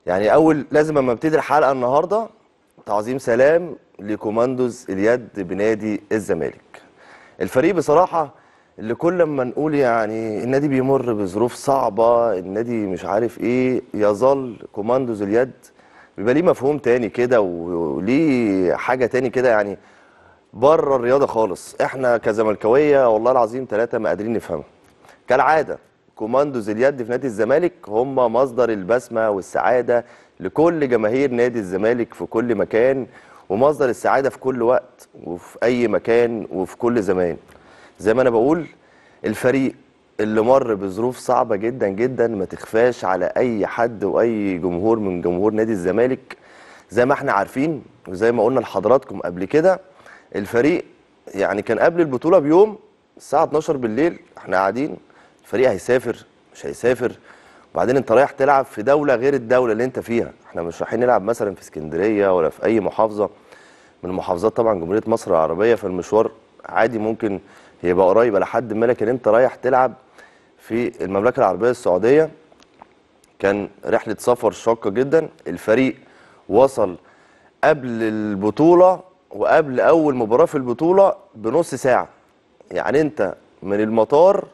يعني اول لازم اما ابتدي الحلقه النهارده تعظيم سلام لكوماندوز اليد بنادي الزمالك الفريق بصراحه اللي كل ما نقول يعني النادي بيمر بظروف صعبه النادي مش عارف ايه يظل كوماندوز اليد بيبقى ليه مفهوم تاني كده وليه حاجه تاني كده يعني بره الرياضه خالص احنا كزملكاويه والله العظيم ثلاثه ما قادرين نفهمها كالعاده كوماندوز اليد في نادي الزمالك هم مصدر البسمه والسعاده لكل جماهير نادي الزمالك في كل مكان ومصدر السعاده في كل وقت وفي اي مكان وفي كل زمان زي ما انا بقول الفريق اللي مر بظروف صعبه جدا جدا ما تخفاش على اي حد واي جمهور من جمهور نادي الزمالك زي ما احنا عارفين وزي ما قلنا لحضراتكم قبل كده الفريق يعني كان قبل البطوله بيوم الساعه 12 بالليل احنا قاعدين الفريق هيسافر مش هيسافر وبعدين انت رايح تلعب في دوله غير الدوله اللي انت فيها احنا مش رايحين نلعب مثلا في اسكندريه ولا في اي محافظه من محافظات طبعا جمهوريه مصر العربيه فالمشوار عادي ممكن يبقى قريب لحد ما لكن انت رايح تلعب في المملكه العربيه السعوديه كان رحله سفر شاقه جدا الفريق وصل قبل البطوله وقبل اول مباراه في البطوله بنص ساعه يعني انت من المطار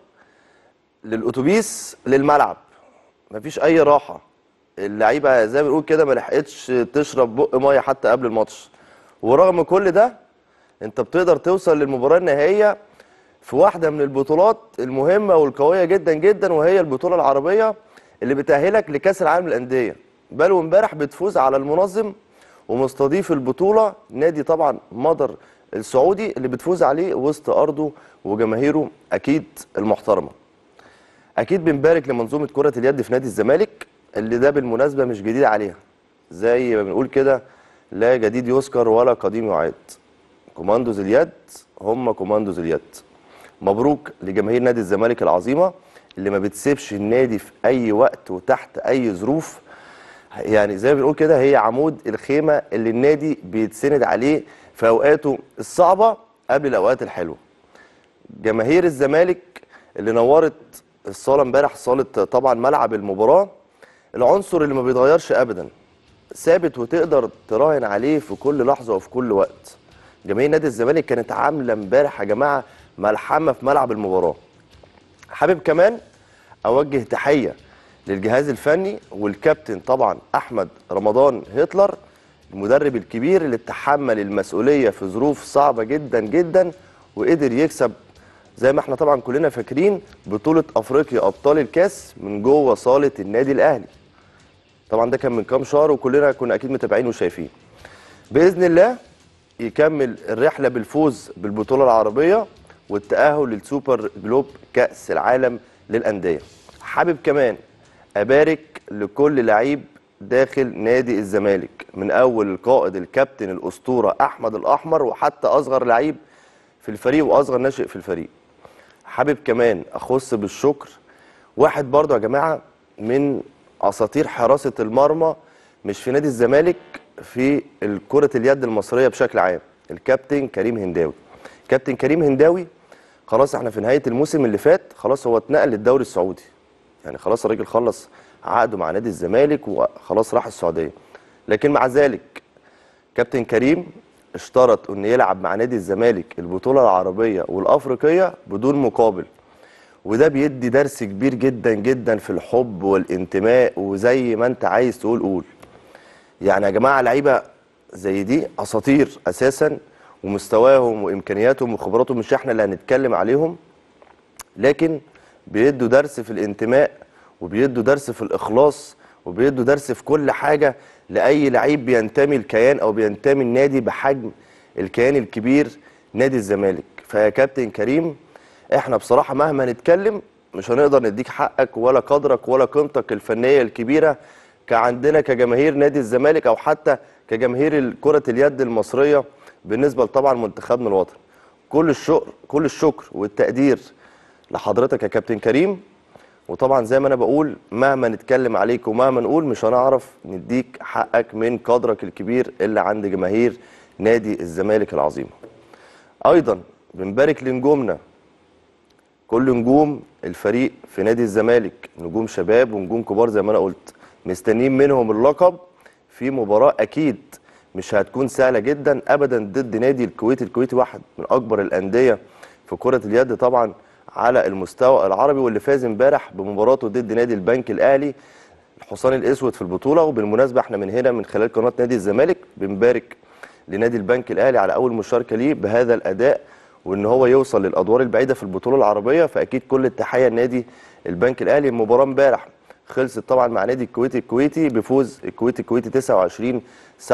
للاتوبيس للملعب مفيش اي راحه اللعيبه زي ما بنقول كده ما لحقتش تشرب بق ميه حتى قبل الماتش ورغم كل ده انت بتقدر توصل للمباراه النهائيه في واحده من البطولات المهمه والقويه جدا جدا وهي البطوله العربيه اللي بتاهلك لكاس العالم للانديه بل وامبارح بتفوز على المنظم ومستضيف البطوله نادي طبعا مضر السعودي اللي بتفوز عليه وسط ارضه وجماهيره اكيد المحترمه اكيد بنبارك لمنظومه كره اليد في نادي الزمالك اللي ده بالمناسبه مش جديد عليها زي ما بنقول كده لا جديد يذكر ولا قديم يعاد كوماندوز اليد هم كوماندوز اليد مبروك لجماهير نادي الزمالك العظيمه اللي ما بتسيبش النادي في اي وقت وتحت اي ظروف يعني زي ما بنقول كده هي عمود الخيمه اللي النادي بيتسند عليه في اوقاته الصعبه قبل الاوقات الحلوه جماهير الزمالك اللي نورت الصاله امبارح صاله طبعا ملعب المباراه العنصر اللي ما بيتغيرش ابدا ثابت وتقدر تراهن عليه في كل لحظه وفي كل وقت جماهير نادي الزمالك كانت عامله امبارح يا جماعه ملحمه في ملعب المباراه حابب كمان اوجه تحيه للجهاز الفني والكابتن طبعا احمد رمضان هتلر المدرب الكبير اللي تحمل المسؤوليه في ظروف صعبه جدا جدا وقدر يكسب زي ما احنا طبعا كلنا فاكرين بطوله افريقيا ابطال الكاس من جوه صاله النادي الاهلي طبعا ده كان من كام شهر وكلنا كنا اكيد متابعين وشايفين باذن الله يكمل الرحله بالفوز بالبطوله العربيه والتاهل للسوبر جلوب كاس العالم للانديه حابب كمان ابارك لكل لعيب داخل نادي الزمالك من اول القائد الكابتن الاسطوره احمد الاحمر وحتى اصغر لعيب في الفريق واصغر ناشئ في الفريق حابب كمان اخص بالشكر واحد برضه يا جماعه من اساطير حراسه المرمى مش في نادي الزمالك في كره اليد المصريه بشكل عام الكابتن كريم هنداوي كابتن كريم هنداوي خلاص احنا في نهايه الموسم اللي فات خلاص هو اتنقل للدوري السعودي يعني خلاص الراجل خلص عقده مع نادي الزمالك وخلاص راح السعوديه لكن مع ذلك كابتن كريم اشترط انه يلعب مع نادي الزمالك البطوله العربيه والافريقيه بدون مقابل وده بيدي درس كبير جدا جدا في الحب والانتماء وزي ما انت عايز تقول قول يعني يا جماعه لعيبه زي دي اساطير اساسا ومستواهم وامكانياتهم وخبراتهم مش احنا اللي هنتكلم عليهم لكن بيدوا درس في الانتماء وبيدوا درس في الاخلاص وبيدوا درس في كل حاجه لاي لعيب بينتمي الكيان او بينتمي النادي بحجم الكيان الكبير نادي الزمالك فيا كابتن كريم احنا بصراحه مهما نتكلم مش هنقدر نديك حقك ولا قدرك ولا قيمتك الفنيه الكبيره كعندنا كجماهير نادي الزمالك او حتى كجماهير كره اليد المصريه بالنسبه لطبعا منتخبنا الوطني كل الشكر كل الشكر والتقدير لحضرتك يا كابتن كريم وطبعا زي ما انا بقول مهما نتكلم عليك ومهما نقول مش هنعرف نديك حقك من قدرك الكبير اللي عند جماهير نادي الزمالك العظيمه ايضا بنبارك لنجومنا كل نجوم الفريق في نادي الزمالك نجوم شباب ونجوم كبار زي ما انا قلت مستنيين منهم اللقب في مباراه اكيد مش هتكون سهله جدا ابدا ضد نادي الكويت الكويتي واحد من اكبر الانديه في كره اليد طبعا على المستوى العربي واللي فاز امبارح بمباراته ضد نادي البنك الاهلي الحصان الاسود في البطوله وبالمناسبه احنا من هنا من خلال قناه نادي الزمالك بنبارك لنادي البنك الاهلي على اول مشاركه ليه بهذا الاداء وان هو يوصل للادوار البعيده في البطوله العربيه فاكيد كل التحيه لنادي البنك الاهلي المباراه امبارح خلصت طبعا مع نادي الكويت الكويتي بفوز الكويت الكويتي 29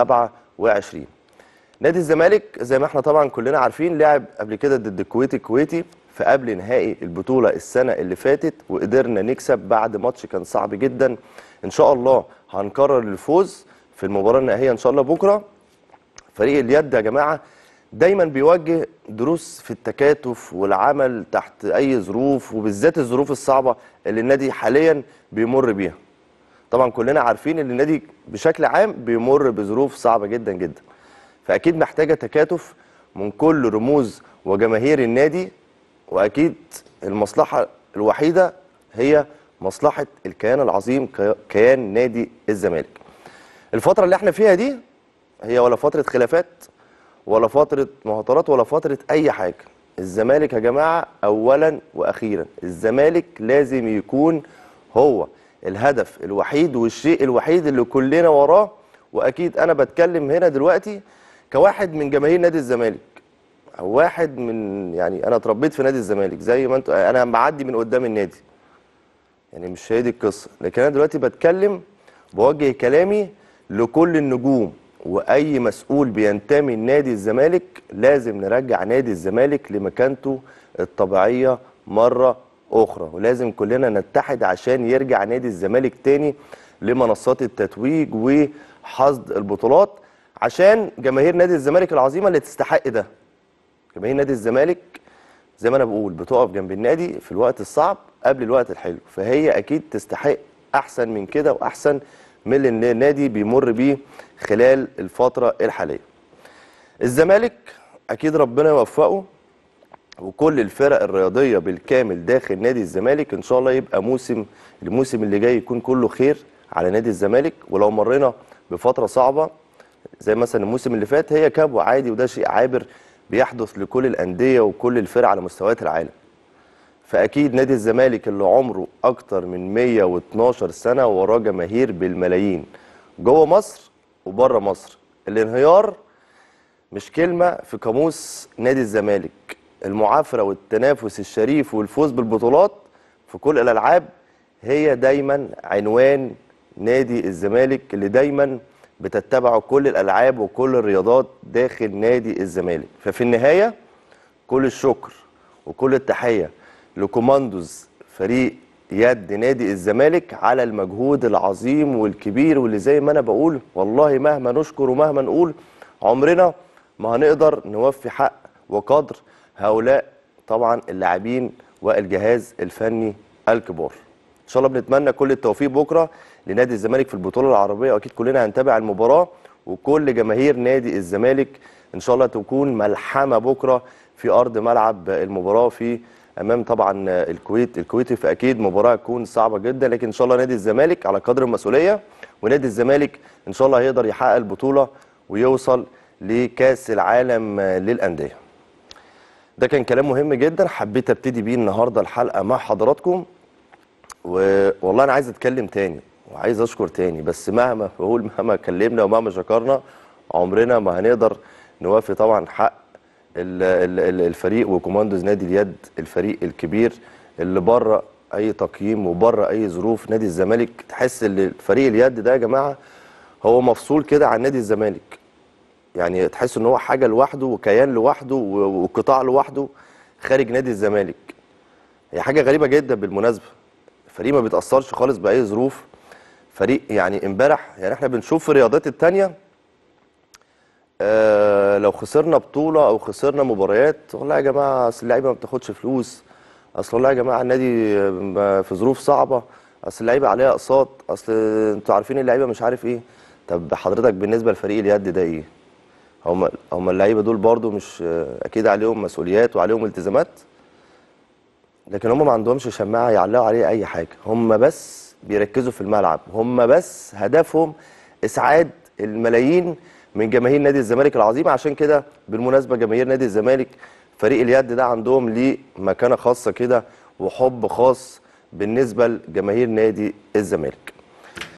27 نادي الزمالك زي ما احنا طبعا كلنا عارفين لعب قبل كده ضد الكويت الكويتي في قبل نهائي البطوله السنه اللي فاتت وقدرنا نكسب بعد ماتش كان صعب جدا ان شاء الله هنكرر الفوز في المباراه النهائيه ان شاء الله بكره فريق اليد يا جماعه دايما بيوجه دروس في التكاتف والعمل تحت اي ظروف وبالذات الظروف الصعبه اللي النادي حاليا بيمر بيها طبعا كلنا عارفين ان النادي بشكل عام بيمر بظروف صعبه جدا جدا فاكيد محتاجه تكاتف من كل رموز وجماهير النادي واكيد المصلحه الوحيده هي مصلحه الكيان العظيم كي- كيان نادي الزمالك الفتره اللي احنا فيها دي هي ولا فتره خلافات ولا فتره مهاترات ولا فتره اي حاجه الزمالك يا جماعه اولا واخيرا الزمالك لازم يكون هو الهدف الوحيد والشيء الوحيد اللي كلنا وراه واكيد انا بتكلم هنا دلوقتي كواحد من جماهير نادي الزمالك او واحد من يعني انا اتربيت في نادي الزمالك زي ما انتوا انا معدي من قدام النادي يعني مش هي دي القصه لكن انا دلوقتي بتكلم بوجه كلامي لكل النجوم واي مسؤول بينتمي لنادي الزمالك لازم نرجع نادي الزمالك لمكانته الطبيعيه مره اخرى ولازم كلنا نتحد عشان يرجع نادي الزمالك تاني لمنصات التتويج وحصد البطولات عشان جماهير نادي الزمالك العظيمه اللي تستحق ده جماهير نادي الزمالك زي ما انا بقول بتقف جنب النادي في الوقت الصعب قبل الوقت الحلو فهي اكيد تستحق احسن من كده واحسن من اللي النادي بيمر بيه خلال الفتره الحاليه الزمالك اكيد ربنا يوفقه وكل الفرق الرياضيه بالكامل داخل نادي الزمالك ان شاء الله يبقى موسم الموسم اللي جاي يكون كله خير على نادي الزمالك ولو مرينا بفتره صعبه زي مثلا الموسم اللي فات هي كبوه عادي وده شيء عابر بيحدث لكل الانديه وكل الفرق على مستويات العالم فاكيد نادي الزمالك اللي عمره اكتر من 112 سنه وراه جماهير بالملايين جوه مصر وبره مصر الانهيار مش كلمه في قاموس نادي الزمالك المعافره والتنافس الشريف والفوز بالبطولات في كل الالعاب هي دايما عنوان نادي الزمالك اللي دايما بتتبعه كل الالعاب وكل الرياضات داخل نادي الزمالك ففي النهايه كل الشكر وكل التحيه لكوماندوز فريق يد نادي الزمالك على المجهود العظيم والكبير واللي زي ما انا بقول والله مهما نشكر ومهما نقول عمرنا ما هنقدر نوفي حق وقدر هؤلاء طبعا اللاعبين والجهاز الفني الكبار ان شاء الله بنتمنى كل التوفيق بكره لنادي الزمالك في البطوله العربيه واكيد كلنا هنتابع المباراه وكل جماهير نادي الزمالك ان شاء الله تكون ملحمه بكره في ارض ملعب المباراه في امام طبعا الكويت الكويتي فاكيد مباراه هتكون صعبه جدا لكن ان شاء الله نادي الزمالك على قدر المسؤوليه ونادي الزمالك ان شاء الله هيقدر يحقق البطوله ويوصل لكاس العالم للانديه ده كان كلام مهم جدا حبيت ابتدي بيه النهارده الحلقه مع حضراتكم و- والله انا عايز اتكلم تاني وعايز اشكر تاني بس مهما بقول مهما اتكلمنا ومهما شكرنا عمرنا ما هنقدر نوافي طبعا حق ال- ال- ال- الفريق وكوماندوز نادي اليد الفريق الكبير اللي بره اي تقييم وبره اي ظروف نادي الزمالك تحس ان فريق اليد ده يا جماعه هو مفصول كده عن نادي الزمالك يعني تحس ان هو حاجه لوحده وكيان لوحده و- وقطاع لوحده خارج نادي الزمالك هي حاجه غريبه جدا بالمناسبه فريق ما بيتاثرش خالص باي ظروف فريق يعني امبارح يعني احنا بنشوف في الرياضات التانية آه لو خسرنا بطوله او خسرنا مباريات والله يا جماعه اصل اللعيبه ما بتاخدش فلوس اصل والله يا جماعه النادي آه، في ظروف صعبه اصل اللعيبه عليها اقساط اصل انتوا عارفين اللعيبه مش عارف ايه طب حضرتك بالنسبه لفريق اليد ده ايه هم هم اللعيبه دول برضو مش آه، اكيد عليهم مسؤوليات وعليهم التزامات لكن هم ما عندهمش شماعه يعلقوا عليه اي حاجه هم بس بيركزوا في الملعب هم بس هدفهم اسعاد الملايين من جماهير نادي الزمالك العظيمه عشان كده بالمناسبه جماهير نادي الزمالك فريق اليد ده عندهم ليه مكانه خاصه كده وحب خاص بالنسبه لجماهير نادي الزمالك